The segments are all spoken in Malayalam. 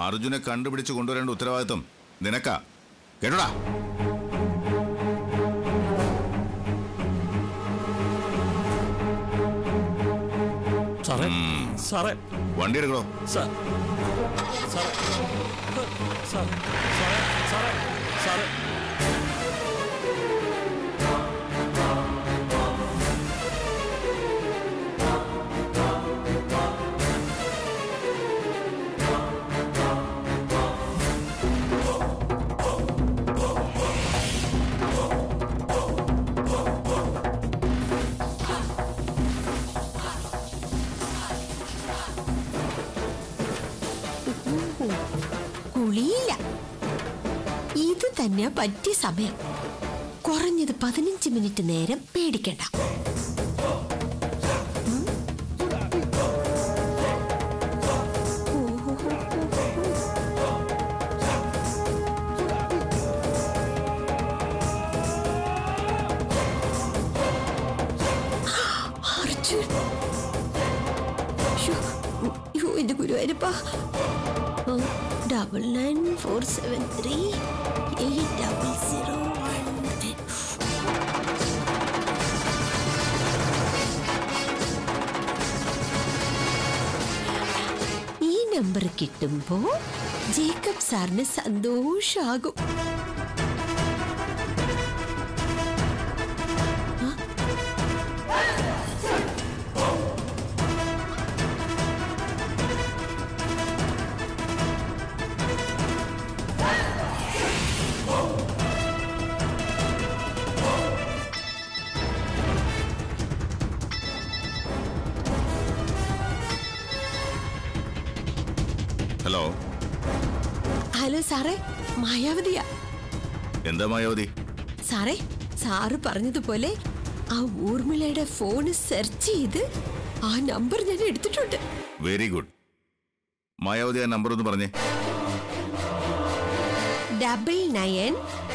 അർജുനെ കണ്ടുപിടിച്ച് കൊണ്ടുവരേണ്ട ഉത്തരവാദിത്വം നിനക്കാ കേട്ടോടാ സാറേ സാറേ വണ്ടി എടുക്കണോ സാർ സാറേ സാറേ സാറേ സാറേ സാറേ കുളിയില്ല ഇത് തന്നെ പറ്റിയ സമയം കുറഞ്ഞത് പതിനഞ്ച് മിനിറ്റ് നേരം പേടിക്കണ്ട ഉം. അർജുൻ ശ്ശോ, അയ്യോ എന്റെ ഗുരുവായൂരപ്പാ double nine four seven three eight double zero one ഈ നമ്പർ കിട്ടുമ്പോ ജേക്കബ് സാറിന് സന്തോഷാകും ഹലോ ഹലോ സാറേ മായാവതിയാ എന്താ മായാവതി സാറേ സാറ് പറഞ്ഞതുപോലെ ആ ഊർമിളയുടെ ഫോൺ സെർച്ച് ചെയ്ത് ആ നമ്പർ ഞാൻ എടുത്തിട്ടുണ്ട് വെരി ഗുഡ് മായാവതി ആ നമ്പർ ഒന്ന് പറഞ്ഞേ ഡബിൾ നയൻ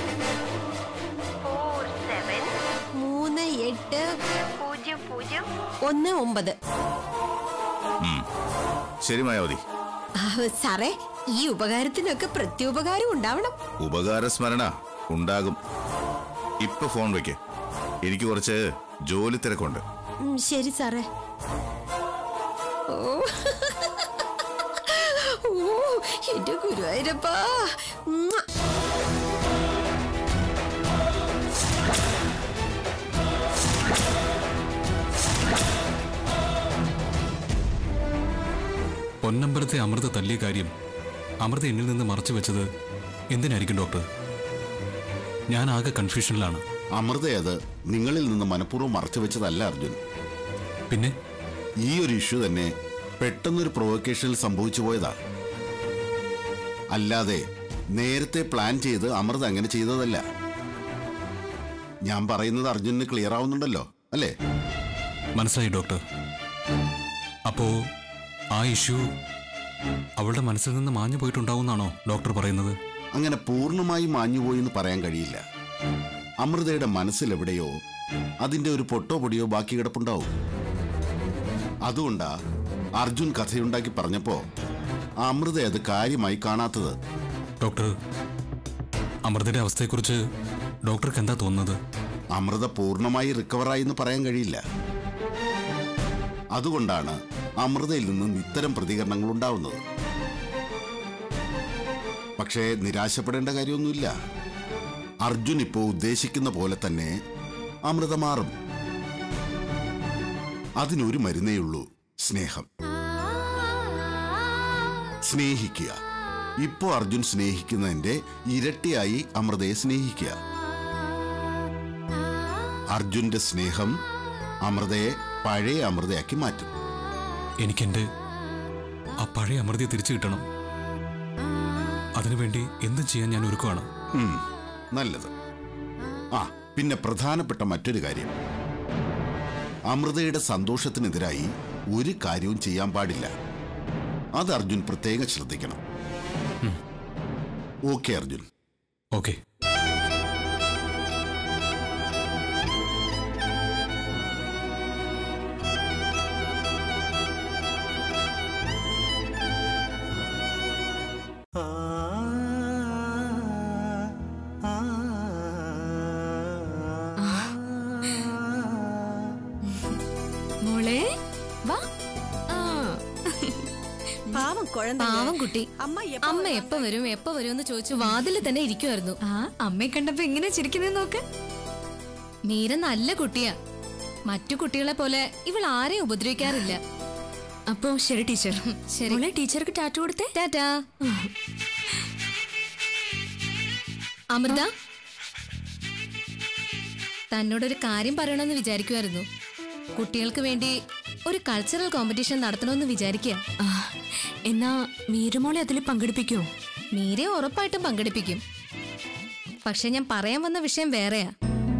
മൂന്ന് എട്ട് പൂജ്യം പൂജ്യം ഒന്ന് ഒമ്പത് ഉം. ശരി മായാവതി ആ, സാറേ ഈ ഉപകാരത്തിനൊക്കെ പ്രത്യുപകാരം ഉണ്ടാവണം ഉപകാര സ്മരണ ഉണ്ടാകും ഇപ്പൊ ഫോൺ വെക്ക് എനിക്ക് കുറച്ച് ജോലി തിരക്കുണ്ട് ഉം, ശരി സാറേ ഓ ഓ എന്റെ ഗുരുവായൂരപ്പാ ഉമ്മ. പൊന്നമ്പലത്തെ അമൃത തല്ലിയ കാര്യം അമൃത എന്നിൽ നിന്ന് മറച്ചു വെച്ചത് എന്തിനായിരിക്കും ഡോക്ടർ ഞാൻ ആകെ കൺഫ്യൂഷനിലാണ് അമൃത അത് നിങ്ങളിൽ നിന്ന് മനഃപൂർവ്വം മറച്ചു വെച്ചതല്ല അർജുൻ പിന്നെ ഈ ഒരു ഇഷ്യൂ തന്നെ പെട്ടെന്നൊരു പ്രൊവക്കേഷനിൽ സംഭവിച്ചു പോയതാ അല്ലാതെ നേരത്തെ പ്ലാൻ ചെയ്ത് അമൃത അങ്ങനെ ചെയ്തതല്ല ഞാൻ പറയുന്നത് അർജുനന് ക്ലിയർ ആവുന്നുണ്ടല്ലോ അല്ലേ മനസ്സിലായി ഡോക്ടർ അപ്പോ ആ ഇഷ്യൂ അവളുടെ മനസ്സിൽ നിന്ന് മാഞ്ഞു പോയിട്ടുണ്ടാവുന്നാണോ ഡോക്ടർ പറയുന്നത് അങ്ങനെ പൂർണ്ണമായി മാഞ്ഞുപോയി എന്ന് പറയാൻ കഴിയില്ല അമൃതയുടെ മനസ്സിലെവിടെയോ അതിന്റെ ഒരു പൊട്ടോ പൊടിയോ ബാക്കി കിടപ്പുണ്ടാവും അതുകൊണ്ടാ അർജുൻ കഥയുണ്ടാക്കി പറഞ്ഞപ്പോ അമൃത അത് കാര്യമായി കാണാത്തത് ഡോക്ടർ അമൃതയുടെ അവസ്ഥയെക്കുറിച്ച് ഡോക്ടർക്ക് എന്താ തോന്നുന്നത് അമൃത പൂർണ്ണമായി റിക്കവറായി എന്ന് പറയാൻ കഴിയില്ല അതുകൊണ്ടാണ് അമൃതയിൽ നിന്നും ഇത്തരം പ്രതികരണങ്ങൾ ഉണ്ടാവുന്നത് പക്ഷേ നിരാശപ്പെടേണ്ട കാര്യമൊന്നുമില്ല അർജുൻ ഇപ്പോൾ ഉദ്ദേശിക്കുന്ന പോലെ തന്നെ അമൃത മാറും അതിനൊരു മരുന്നേയുള്ളൂ സ്നേഹം സ്നേഹിക്കുക ഇപ്പോ അർജുൻ സ്നേഹിക്കുന്നതിന്റെ ഇരട്ടിയായി അമൃതയെ സ്നേഹിക്കുക അർജുന്റെ സ്നേഹം അമൃതയെ പഴയ അമൃതയാക്കി മാറ്റും എനിക്കെന്റെ ആ പഴയ അമൃതയെ തിരിച്ചു കിട്ടണം അതിനുവേണ്ടി എന്തും ചെയ്യാൻ ഞാൻ ഒരുക്കുവാണ് ഉം, നല്ലത് ആ പിന്നെ പ്രധാനപ്പെട്ട മറ്റൊരു കാര്യം അമൃതയുടെ സന്തോഷത്തിനെതിരായി ഒരു കാര്യവും ചെയ്യാൻ പാടില്ല അത് അർജുൻ പ്രത്യേകം ശ്രദ്ധിക്കണം ഓക്കെ അർജുൻ ഓക്കെ മോളെ വാ ആ. പാവം കുഴந்தை പാവം കുട്ടി അമ്മ എപ്പോ അമ്മ എപ്പോ വരും എപ്പോ വരും എന്ന് ചോദിച്ചു വാതിൽ തന്നെ ഇരിക്കുമായിരുന്നു ആ അമ്മയെ കണ്ടപ്പോ എങ്ങനെ ചിരിക്കുന്നത് നോക്ക് മീര നല്ല കുട്ടിയാ മറ്റു കുട്ടികളെ പോലെ ഇവൾ ആരെയും ഉപദ്രവിക്കാറില്ല അപ്പോ ശരി ടീച്ചർ ശരി. മോളെ ടീച്ചർക്ക് ടാറ്റു കൊടുത്തേ ടാറ്റാ അമൃത തന്നോടൊരു കാര്യം പറയണമെന്ന് വിചാരിക്കുമായിരുന്നു കുട്ടികൾക്ക് വേണ്ടി ഒരു കൾച്ചറൽ കോമ്പറ്റീഷൻ നടത്തണമെന്ന് വിചാരിക്കുക ആ, എന്നാ മീരമോളെ അതിൽ പങ്കെടുപ്പിക്കോ മീരെ ഉറപ്പായിട്ടും പങ്കെടുപ്പിക്കും പക്ഷെ ഞാൻ പറയാൻ വന്ന വിഷയം വേറെയാ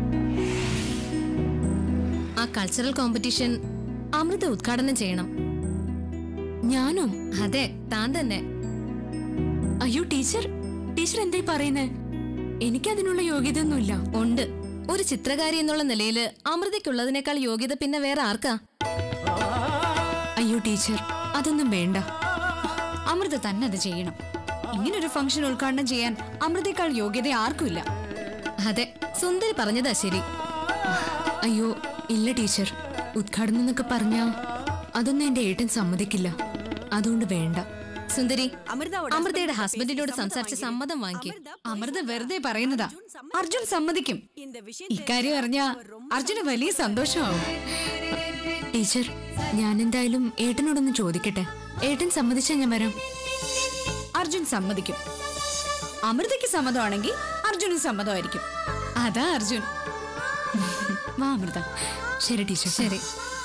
ആ കൾച്ചറൽ കോമ്പറ്റീഷൻ അമൃത ഉദ്ഘാടനം ചെയ്യണം ഞാനോ അതെ താൻ തന്നെ അയ്യോ ടീച്ചർ ടീച്ചർ എന്തായി പറയുന്നേ എനിക്കതിനുള്ള യോഗ്യതയൊന്നുമില്ല ഉണ്ട് ഒരു ചിത്രകാരി എന്നുള്ള നിലയിൽ അമൃതയ്ക്കുള്ളതിനേക്കാൾ യോഗ്യത പിന്നെ വേറെ ആർക്കാ അയ്യോ ടീച്ചർ അതൊന്നും വേണ്ട അമൃത തന്നെ അത് ചെയ്യണം ഇങ്ങനൊരു ഫംഗ്ഷൻ ഉദ്ഘാടനം ചെയ്യാൻ അമൃതയേക്കാൾ യോഗ്യത ആർക്കുമില്ല അതെ സുന്ദരി പറഞ്ഞതാ ശരി അയ്യോ ഇല്ല ടീച്ചർ ഉദ്ഘാടനം എന്നൊക്കെ പറഞ്ഞാ അതൊന്നും എന്റെ ഏട്ടൻ സമ്മതിക്കില്ല അതുകൊണ്ട് വേണ്ട സുന്ദരി അമൃതയോട് അമൃതയുടെ ഹസ്ബൻഡിനോട് സംസാരിച്ച് സമ്മതം വാങ്ങിക്കും അമൃത വെറുതെ പറയുന്നതാ അർജുൻ സമ്മതിക്കും இந்த விஷயம் ഇക്കാര്യം അറിഞ്ഞ അർജുന് വലിയ സന്തോഷമാവും ടീച്ചർ ഞാൻ എന്തായാലും ഏട്ടനോടൊന്ന് ചോദിക്കട്ടെ ഏട്ടൻ സമ്മതിച്ചാ ഞാൻ വരാം അർജുൻ സമ്മതിക്കും അമൃതയ്ക്ക് സമ്മതമാണെങ്കിൽ അർജുനും സമ്മതമായിരിക്കും അതാ അർജുൻ വാ അമൃത ശരി ടീച്ചർ ശരി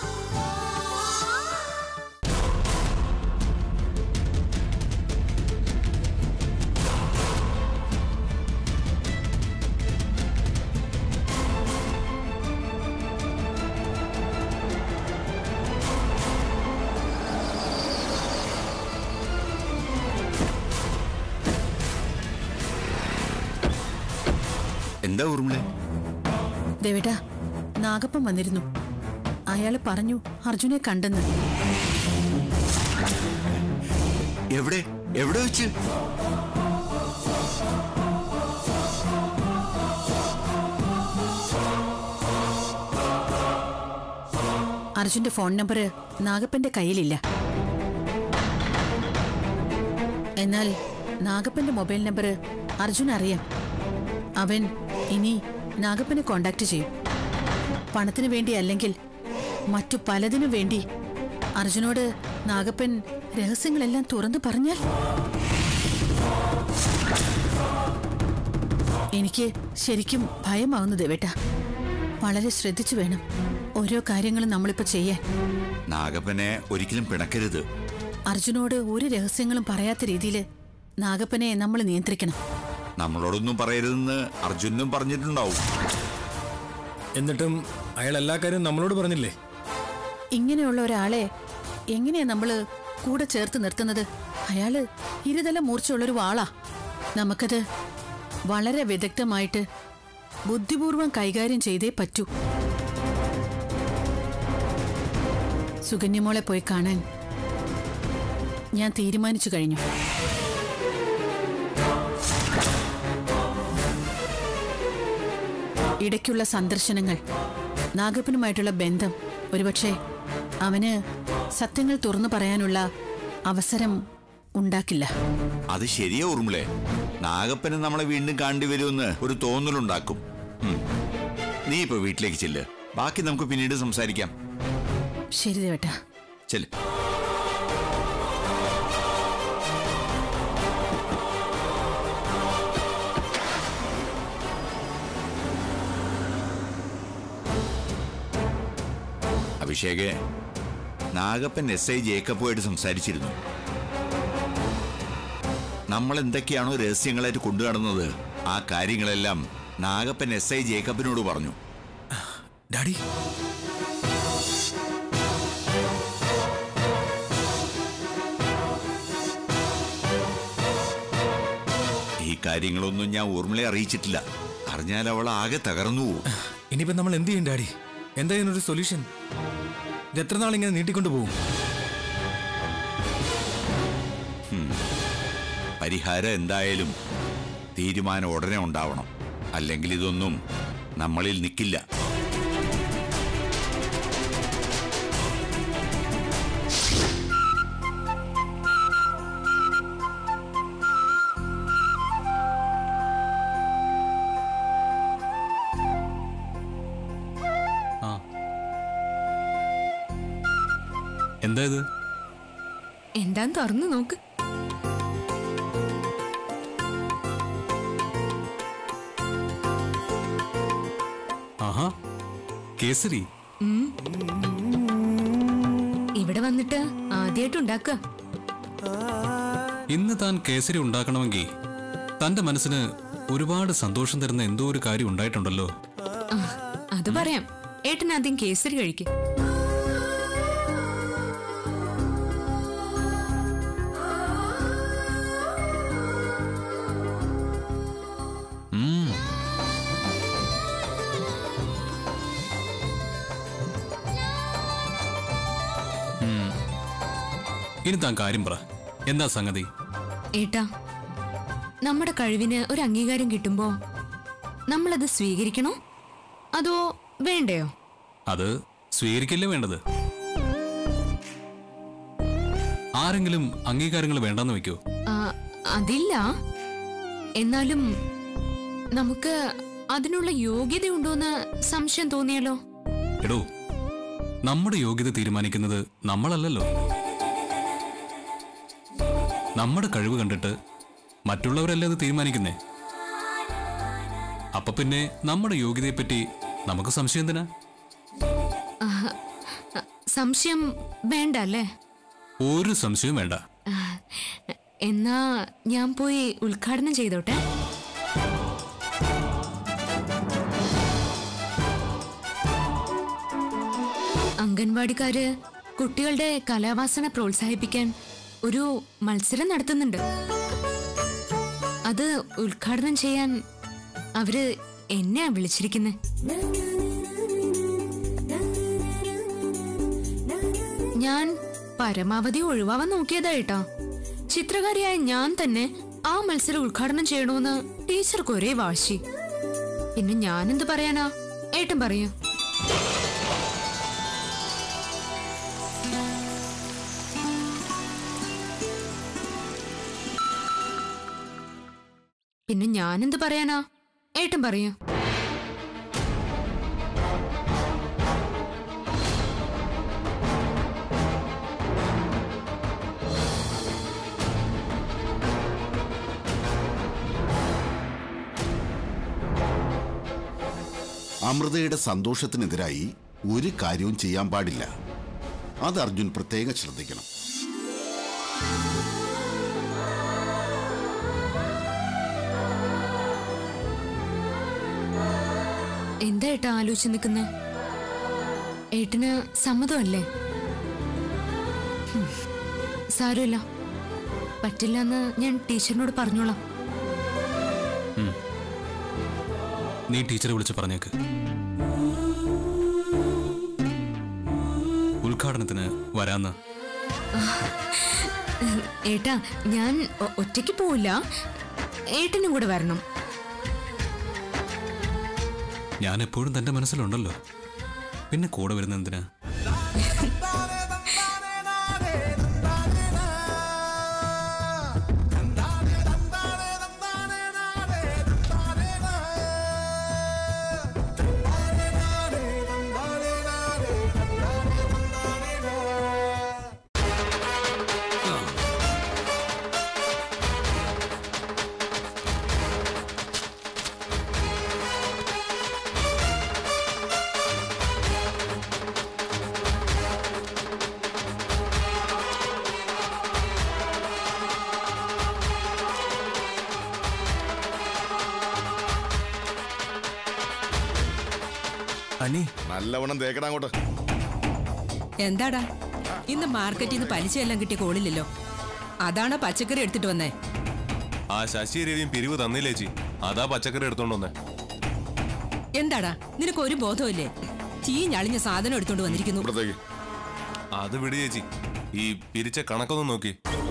എന്താ ഊർമിളെ ദേവേട്ടാ നാഗപ്പൻ വന്നിരുന്നു അയാള് പറഞ്ഞു അർജുനെ കണ്ടെന്ന് എവിടെ എവിടെ വെച്ച് അർജുന്റെ ഫോൺ നമ്പർ നാഗപ്പന്റെ കയ്യിലില്ല എന്നാൽ നാഗപ്പന്റെ മൊബൈൽ നമ്പർ അർജുൻ അറിയാം അവൻ ഇനി നാഗപ്പനെ കോണ്ടാക്ട് ചെയ്യും പണത്തിനു വേണ്ടി അല്ലെങ്കിൽ മറ്റു പലതിനു വേണ്ടി അർജുനോട് നാഗപ്പൻ രഹസ്യങ്ങളെല്ലാം തുറന്നു പറഞ്ഞാൽ എനിക്ക് ശരിക്കും ഭയമാവുന്നു ദേവേട്ട വളരെ ശ്രദ്ധിച്ചു വേണം ഓരോ കാര്യങ്ങളും നമ്മളിപ്പോ ചെയ്യാൻ നാഗപ്പനെ ഒരിക്കലും പിണക്കരുത് അർജുനോട് ഒരു രഹസ്യങ്ങളും പറയാത്ത രീതിയിൽ നാഗപ്പനെ നമ്മൾ നിയന്ത്രിക്കണം നമ്മളോടൊന്നും പറയരുതെന്ന് അർജുനും പറഞ്ഞിട്ടുണ്ടാവും എന്നിട്ടും അയാൾ എല്ലാ കാര്യവും നമ്മളോട് പറഞ്ഞില്ലേ ഇങ്ങനെയുള്ള ഒരാളെ എങ്ങനെയാ നമ്മള് കൂടെ ചേർത്ത് നിർത്തുന്നത് അയാള് ഇരുതല മൂർച്ചയുള്ളൊരു വാളാ നമുക്കത് വളരെ വിദഗ്ധമായിട്ട് ബുദ്ധിപൂർവം കൈകാര്യം ചെയ്തേ പറ്റൂ സുകന്യമോളെ പോയി കാണാൻ ഞാൻ തീരുമാനിച്ചു കഴിഞ്ഞു ഇടയ്ക്കുള്ള സന്ദർശനങ്ങൾ നാഗപ്പനുമായിട്ടുള്ള ബന്ധം ഒരുപക്ഷെ അവന് സത്യങ്ങൾ തുറന്നു പറയാനുള്ള അവസരം ഉണ്ടാക്കില്ല അത് ശരിയാ ഊർമിളെ നാഗപ്പന് നമ്മളെ വീണ്ടും കാണേണ്ടി വരുമെന്ന് ഒരു തോന്നലുണ്ടാക്കും ഉം. നീ ഇപ്പൊ വീട്ടിലേക്ക് ചെല്ല് ബാക്കി നമുക്ക് പിന്നീട് സംസാരിക്കാം ശരി ദേവട്ടാ ചെല്ല് അഭിഷേകെ നാഗപ്പൻ എസ് ഐ ജേക്കബുമായിട്ട് സംസാരിച്ചിരുന്നു നമ്മൾ എന്തൊക്കെയാണോ രഹസ്യങ്ങളായിട്ട് കൊണ്ടു നടന്നത് ആ കാര്യങ്ങളെല്ലാം നാഗപ്പൻ എസ് ഐ ജേക്കബിനോട് പറഞ്ഞു ഡാഡി ഈ കാര്യങ്ങളൊന്നും ഞാൻ ഊർമിളയെ അറിയിച്ചിട്ടില്ല അറിഞ്ഞാൽ അവൾ ആകെ തകർന്നു പോകും ഇനിയിപ്പോ നമ്മൾ എന്ത് ചെയ്യും ഡാഡി എന്താ ഇതിനൊരു സൊല്യൂഷൻ ഇത് എത്ര നാൾ ഇങ്ങനെ നീട്ടിക്കൊണ്ടു പോകും പരിഹാരം എന്തായാലും തീരുമാനം ഉടനെ ഉണ്ടാവണം അല്ലെങ്കിൽ ഇതൊന്നും നമ്മളിൽ നിൽക്കില്ല എന്താ ഇത് എന്താന്ന് തുറന്നു നോക്ക് ആഹാ കേസരി ഇവിടെ വന്നിട്ട് ആദ്യമായിട്ട് ഉണ്ടാക്കുക ഇന്ന് താൻ കേസരി ഉണ്ടാക്കണമെങ്കിൽ തന്റെ മനസ്സിന് ഒരുപാട് സന്തോഷം തരുന്ന എന്തോ ഒരു കാര്യം ഉണ്ടായിട്ടുണ്ടല്ലോ ആ, അത് പറയാം ഏട്ടൻ ആദ്യം കേസരി കഴിക്കും ഉം. ഉം. ഇനി താൻ കാര്യം പറ എന്താ സംഗതി ഏട്ടാ നമ്മുടെ കഴിവിന് ഒരു അംഗീകാരം കിട്ടുമ്പോ നമ്മളത് സ്വീകരിക്കണോ അതോ വേണ്ടയോ അത് സ്വീകരിക്കല്ലേ വേണ്ടത് ആരെങ്കിലും അംഗീകാരങ്ങൾ വേണ്ടെന്ന് വെക്കോ ആ, അതില്ല എന്നാലും നമുക്ക് അതിനുള്ള യോഗ്യതയുണ്ടോന്ന് സംശയം തോന്നിയല്ലോ എടോ നമ്മുടെ യോഗ്യത തീരുമാനിക്കുന്നത് നമ്മളല്ലല്ലോ നമ്മുടെ കഴിവ് കണ്ടിട്ട് മറ്റുള്ളവരല്ലേ അത് തീരുമാനിക്കുന്നേ അപ്പൊ പിന്നെ നമ്മുടെ യോഗ്യതയെപ്പറ്റി നമുക്ക് സംശയം എന്തിനാ ആ, സംശയം വേണ്ട അല്ലേ ഒരു സംശയവും വേണ്ട ആ, എന്നാ ഞാൻ പോയി ഉദ്ഘാടനം ചെയ്തോട്ടെ അംഗൻവാടിക്കാര് കുട്ടികളുടെ കലാവാസന പ്രോത്സാഹിപ്പിക്കാൻ ഒരു മത്സരം നടത്തുന്നുണ്ട് അത് ഉദ്ഘാടനം ചെയ്യാൻ അവര് എന്നെയാ വിളിച്ചിരിക്കുന്നത് ഞാൻ പരമാവധി ഒഴിവാവാൻ നോക്കിയതാ ഏട്ടാ ചിത്രകാരിയായ ഞാൻ തന്നെ ആ മത്സരം ഉദ്ഘാടനം ചെയ്യണമെന്ന് ടീച്ചർക്ക് ഒരേ വാശി പിന്നെ ഞാനെന്ത് പറയാനാ ഏട്ടൻ പറയൂ പിന്നെ ഞാനെന്ത് പറയാനാ ഏട്ടൻ പറയൂ അമൃതയുടെ സന്തോഷത്തിനെതിരായി ഒരു കാര്യവും ചെയ്യാൻ പാടില്ല അത് അർജുൻ പ്രത്യേകം ശ്രദ്ധിക്കണം എന്താ ഏട്ടാ ആലോചിച്ച് നിൽക്കുന്നേ ഏട്ടന് സമ്മതമല്ലേ ഹും, സാരമില്ല പറ്റില്ല എന്ന് ഞാൻ ടീച്ചറിനോട് പറഞ്ഞോളാം നീ ടീച്ചറെ വിളിച്ച് പറഞ്ഞേക്ക് ഉദ്ഘാടനത്തിന് വരാന്ന് ഏട്ടാ ഞാൻ ഒ- ഒറ്റയ്ക്ക് പോവില്ല ഏട്ടനും കൂടെ വരണം ഞാൻ എപ്പോഴും തന്റെ മനസ്സിലുണ്ടല്ലോ പിന്നെ കൂടെ വരുന്ന എന്തിനാ അനി നല്ലവണ്ണം തേക്കണം അങ്ങോട്ട് എന്താടാ ഇന്ന് മാർക്കറ്റിൽ നിന്ന് പലിശയെല്ലാം കിട്ടിയ കോളില്ലല്ലോ അതാണോ പച്ചക്കറി എടുത്തിട്ട് വന്നേ ആ ശശി രവിയും പിരിവ് തന്നില്ലേ ചേച്ചി അതാ പച്ചക്കറി എടുത്തോണ്ട് വന്നേ എന്താടാ നിനക്ക് ഒരു ബോധമില്ലേ ചീഞ്ഞളിഞ്ഞ സാധനം എടുത്തോണ്ട് വന്നിരിക്കുന്നു ഇവിടത്തേക്ക് അത് വിട് ചേച്ചി ഈ പിരിച്ച കണക്കൊന്ന് നോക്കി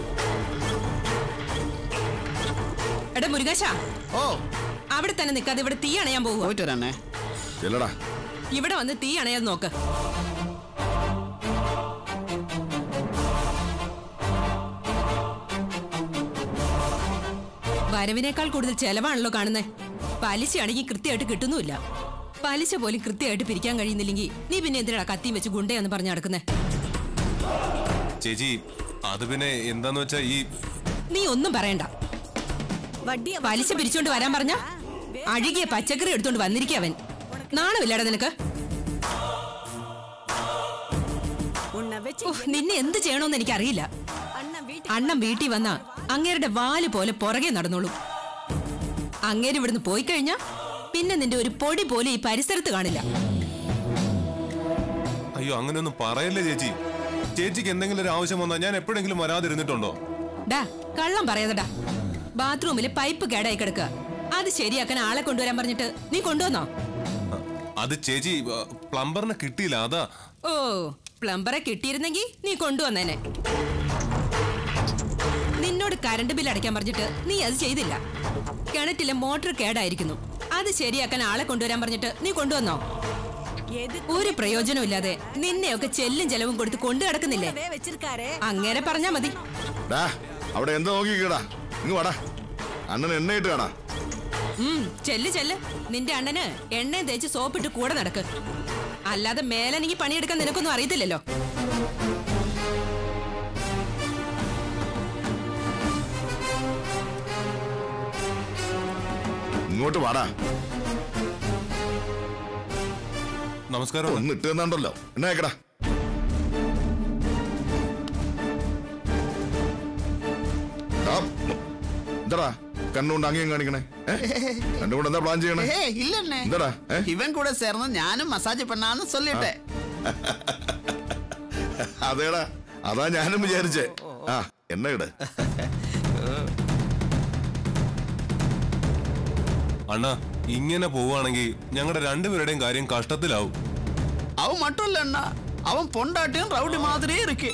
എടാ മുരുകേശ ഓ അവിടെ തന്നെ നിൽക്കാതെ ഇവിടെ തീ അണയാൻ പോകുമോ പോയിട്ട് വരാനേ ചെല്ലടാ ഇവിടെ വന്ന് തീ അണയാൻ നോക്ക് വരവിനേക്കാൾ കൂടുതൽ ചെലവാണല്ലോ കാണുന്നേ പലിശയാണെങ്കിൽ കൃത്യമായിട്ട് കിട്ടുന്നുമില്ല പലിശ പോലും കൃത്യമായിട്ട് പിരിക്കാൻ കഴിയുന്നില്ലെങ്കിൽ നീ പിന്നെ എന്തിനാ കത്തിയും വെച്ച് ഗുണ്ടയെന്ന് പറഞ്ഞു നടക്കുന്നേ ചേച്ചി അത് പിന്നെ എന്താന്ന് വെച്ചാ ഈ നീ ഒന്നും പറയണ്ട പലിശ പിരിച്ചോണ്ട് വരാൻ പറഞ്ഞ അഴുകിയ പച്ചക്കറി എടുത്തോണ്ട് വന്നിരിക്കവൻ നാണമില്ലടാ നിനക്ക് ഓ, നിന്നെ എന്ത് ചെയ്യണമെന്ന് എനിക്കറിയില്ല അണ്ണൻ വീട്ടിൽ വന്ന അങ്ങേരുടെ വാല് പോലെ പുറകെ നടന്നോളൂ അങ്ങേര് ഇവിടുന്ന് പോയി കഴിഞ്ഞാ പിന്നെ നിന്റെ ഒരു പൊടി പോലും ഈ പരിസരത്ത് കാണില്ല അയ്യോ അങ്ങനെയൊന്നും പറയല്ലേ ചേച്ചി ചേച്ചിക്ക് എന്തെങ്കിലും ഒരു ആവശ്യം വന്നാൽ ഞാൻ എപ്പോഴെങ്കിലും വരാതിരുന്നിട്ടുണ്ടോ ഡാ കള്ളം പറയാതെടാ ബാത്റൂമില് പൈപ്പ് കേടായി കിടക്കുക അത് ശരിയാക്കാൻ ആളെ കൊണ്ടുവരാൻ പറഞ്ഞിട്ട് നീ കൊണ്ടുവന്നോ അത് ചേച്ചി ആ, പ്ലംബറിനെ കിട്ടിയില്ല അതാ ഓ പ്ലംബറെ കിട്ടിയിരുന്നെങ്കി നീ കൊണ്ടുവന്നേനെ നിന്നോട് കറണ്ട് ബിൽ അടയ്ക്കാൻ പറഞ്ഞിട്ട് നീ അത് ചെയ്തില്ല കിണറ്റിലെ മോട്ടോർ കേടായിരിക്കുന്നു അത് ശരിയാക്കാൻ ആളെ കൊണ്ടുവരാൻ പറഞ്ഞിട്ട് നീ കൊണ്ടുവന്നോ ഒരു പ്രയോജനവും ഇല്ലാതെ നിന്നെയൊക്കെ ചെല്ലും ചെലവും കൊടുത്ത് കൊണ്ടു കിടക്കുന്നില്ലേ അങ്ങനെ പറഞ്ഞാ മതി ഡാ അവിടെ എന്താ നോക്കിക്കടാ ഇങ്ങ് വാടാ അണ്ണൻ എണ്ണയിട്ട് കാണാ ഉം ചെല്ല് ചെല്ല് നിന്റെ അണ്ണന് എണ്ണയും തേച്ച് സോപ്പിട്ട് കൂടെ നടക്ക് അല്ലാതെ മേലെനിക്ക് പണിയെടുക്കാൻ നിനക്കൊന്നും അറിയത്തില്ലല്ലോ ഇങ്ങോട്ട് വാടാ നമസ്കാരം ഒന്ന് ഇട്ട് തന്നുണ്ടല്ലോ എന്നാ കേക്കടാ എന്താടാ കണ്ണുകൊണ്ട് അങ്ങേയും കാണിക്കണേ എന്റെ കൂടെ എന്താ പ്ലാൻ ചെയ്യണേ ഏ இல்லண்ணே എന്താടാ ഏ? இவன் கூட சேர்ந்து ஞானும் மசாஜ் பண்ணான்னு சொல்லிட்டேன் അതേടാ അതാ ഞാനും വിചാരിച്ചേ ആ എണ്ണ ഇട് അണ്ണാ ഇങ്ങനെ പോവുകയാണെങ്കിൽ ഞങ്ങളുടെ രണ്ടുപേരുടെയും കാര്യം കഷ്ടത്തിലാവും அவன் மட்டும் இல்லண்ணா அவன் பொண்டாட்டியும் ரவுடி மாதிரியே இருக்கு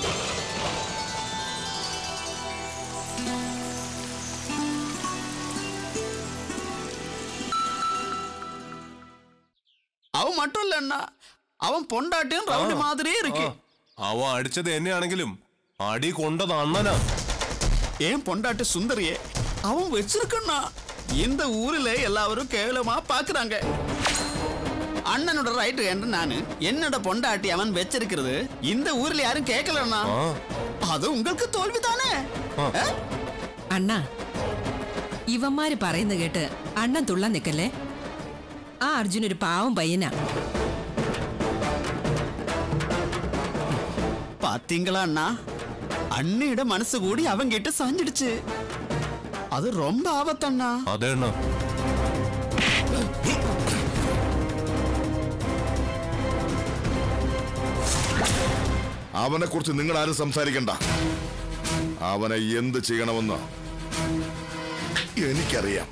அவன் மட்டும் இல்லண்ணா அவன் பொண்டாட்டியும் ரவுடி மாதிரியே இருக்கு അവ അടിച്ചത് എന്നെയാണെങ്കിലും അടി കൊണ്ടത് അണ്ണനാ ஏன் பொண்டாட்டி சுந்தரியே அவன் வச்சிருக்கண்ணா இந்த ஊர்ல எல்லாரும் கேவலமா பாக்குறாங்க அண்ணனோட ரைட் என்று நானு என்னோட பொண்டாட்டி அவன் வச்சிருக்கிறது இந்த ஊர்ல யாரும் கேட்கலண்ணா அது உங்களுக்கு தோல்விதானே അണ്ണാ ഇവന്മാര് പറയുന്നത് കേട്ട് അണ്ണൻ തുള്ളാൻ നിക്കല്ലേ ആ അർജുൻ ഒരു പാവം പയ്യനാ பாத்தீங்களா அண்ணா அண்ணியோட மனசு கூடி அவங்கிட்ட சாஞ்சிடுச்சு அது ரொம்ப ஆபத்தண்ணா അതെ അണ്ണാ അവനെ കുറിച്ച് നിങ്ങൾ ആരും സംസാരിക്കണ്ട അവനെ എന്ത് ചെയ്യണമെന്ന് എനിക്കറിയാം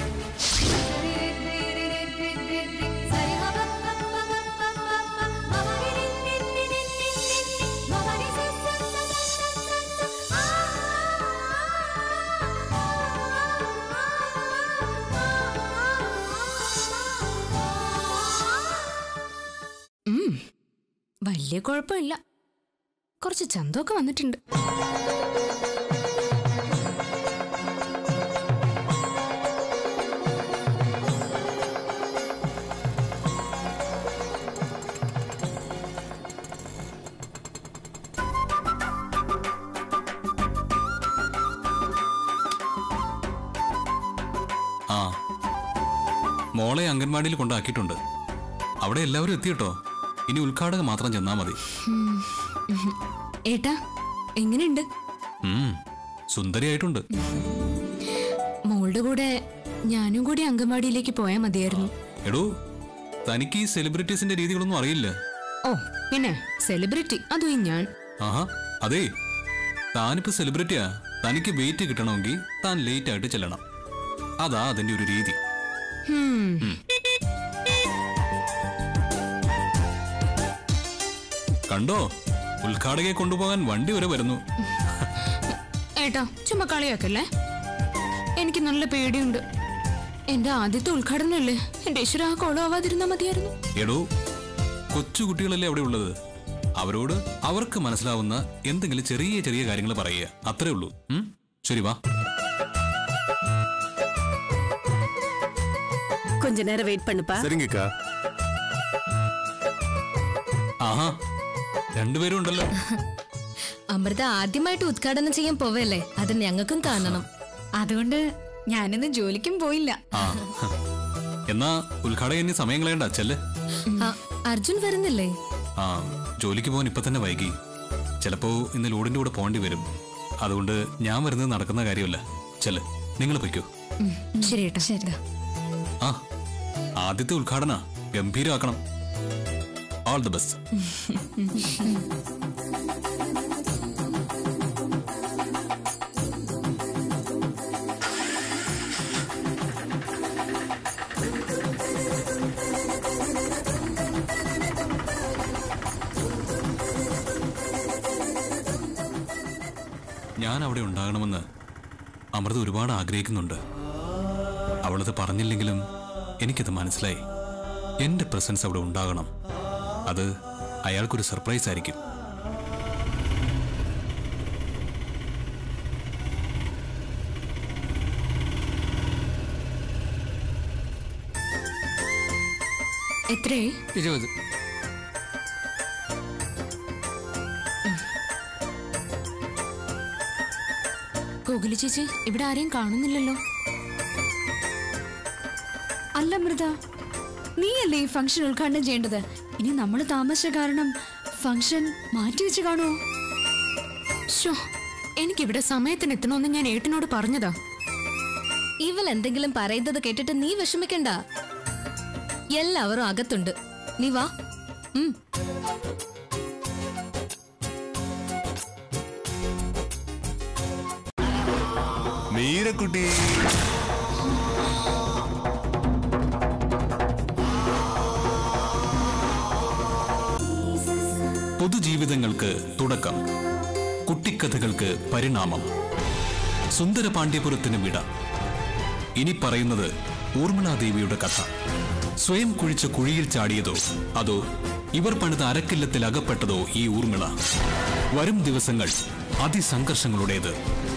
ഉം, വലിയ കുഴപ്പമില്ല കുറച്ച് ചന്തമൊക്കെ വന്നിട്ടുണ്ട് ആ മോളെ അംഗൻവാടിയിൽ കൊണ്ടാക്കിയിട്ടുണ്ട് അവിടെ എല്ലാവരും എത്തിയിട്ടോ ഇനി ഉദ്ഘാടകം മാത്രം ചെന്നാ മതി ഉം, ഉം. ഏട്ടാ എങ്ങനെയുണ്ട് ഉം, സുന്ദരിയായിട്ടുണ്ട് മോളുടെ കൂടെ ഞാനും കൂടി അംഗൻവാടിയിലേക്ക് പോയാൽ മതിയായിരുന്നു എടോ തനിക്ക് ഈ സെലിബ്രിറ്റീസിന്റെ രീതികളൊന്നും അറിയില്ല ഓ പിന്നെ സെലിബ്രിറ്റി അതും ഈ ഞാൻ ആഹാ അതേ താനിപ്പോ സെലിബ്രിറ്റിയാ തനിക്ക് വെയിറ്റ് കിട്ടണമെങ്കിൽ താൻ ലേറ്റ് ആയിട്ട് ചെല്ലണം അതാ അതിന്റെ ഒരു രീതി ഹും. കണ്ടോ ഉദ്ഘാടകയെ കൊണ്ടുപോകാൻ വണ്ടി വരെ വരുന്നു ഏട്ടാ ചുമ്മാ കളിയാക്കല്ലേ എനിക്ക് നല്ല പേടിയുണ്ട് എന്റെ ആദ്യത്തെ ഉദ്ഘാടനമല്ലേ എന്റെ ഈശ്വര കോളാവാതിരുന്നാ മതിയായിരുന്നു എടോ കൊച്ചുകുട്ടികളല്ലേ അവിടെ ഉള്ളത് അവരോട് അവർക്ക് മനസ്സിലാവുന്ന എന്തെങ്കിലും ചെറിയ ചെറിയ കാര്യങ്ങൾ പറയുക അത്രേ ഉള്ളൂ ഉം? ശരി വാ கொஞ்ச நேரம் வெயிட் பண்ணுப்பா சரிங்கக்கா ஆஹா രണ്ടുപേരും ഉണ്ടല്ലോ അമൃത ആദ്യമായിട്ട് ഉദ്ഘാടനം ചെയ്യാൻ പോവല്ലേ അത് ഞങ്ങൾക്കും കാണണം അതുകൊണ്ട് ഞാനിന്ന് ജോലിക്കും പോയില്ല ആ ഹ. എന്നാ ഉദ്ഘാടകൻ ഇനി സമയം കളയണ്ട ചെല്ല് ആ, അർജുൻ വരുന്നില്ലേ ആ ജോലിക്ക് പോകാൻ ഇപ്പൊ തന്നെ വൈകി ചിലപ്പോ ഇന്ന് ലോഡിന്റെ കൂടെ പോണ്ടി വരും അതുകൊണ്ട് ഞാൻ വരുന്നത് നടക്കുന്ന കാര്യമല്ല ചെല്ല് നിങ്ങൾ പൊയ്ക്കോ ശരി ഏട്ടാ ശരി ആ ആദ്യത്തെ ഉദ്ഘാടന ഗംഭീരമാക്കണം ഓൾ ദി ബെസ്റ്റ് ഞാൻ അവിടെ ഉണ്ടാകണമെന്ന് അമൃത ഒരുപാട് ആഗ്രഹിക്കുന്നുണ്ട് അവളത് പറഞ്ഞില്ലെങ്കിലും എനിക്കത് മനസ്സിലായി എന്റെ പ്രസൻസ് അവിടെ ഉണ്ടാകണം അത് അയാൾക്കൊരു സർപ്രൈസ് ആയിരിക്കും എത്രയായി ഇരുപത് കോകിലി ചേച്ചി ഇവിടെ ആരെയും കാണുന്നില്ലല്ലോ അല്ല മൃത നീയല്ലേ ഈ ഫംഗ്ഷൻ ഉദ്ഘാടനം ചെയ്യേണ്ടത് ഇനി നമ്മൾ താമസിച്ച കാരണം ഫംഗ്ഷൻ മാറ്റിവെച്ച് കാണുമോ ഷോ എനിക്കിവിടെ സമയത്തിന് എത്തണമെന്ന് ഞാൻ ഏട്ടനോട് പറഞ്ഞതാ ഇവൾ എന്തെങ്കിലും പറയുന്നത് കേട്ടിട്ട് നീ വിഷമിക്കണ്ട എല്ലാവരും അകത്തുണ്ട് നീ വാ ഉം മീരക്കുട്ടി പൊതുജീവിതങ്ങൾക്ക് തുടക്കം കുട്ടിക്കഥകൾക്ക് പരിണാമം സുന്ദര പാണ്ഡ്യപുരത്തിന് വിട ഇനി പറയുന്നത് ഊർമിളാദേവിയുടെ കഥ സ്വയം കുഴിച്ച കുഴിയിൽ ചാടിയതോ അതോ ഇവർ പണിത അരക്കില്ലത്തിൽ അകപ്പെട്ടതോ ഈ ഊർമിള വരും ദിവസങ്ങൾ അതിസംഘർഷങ്ങളുടേത്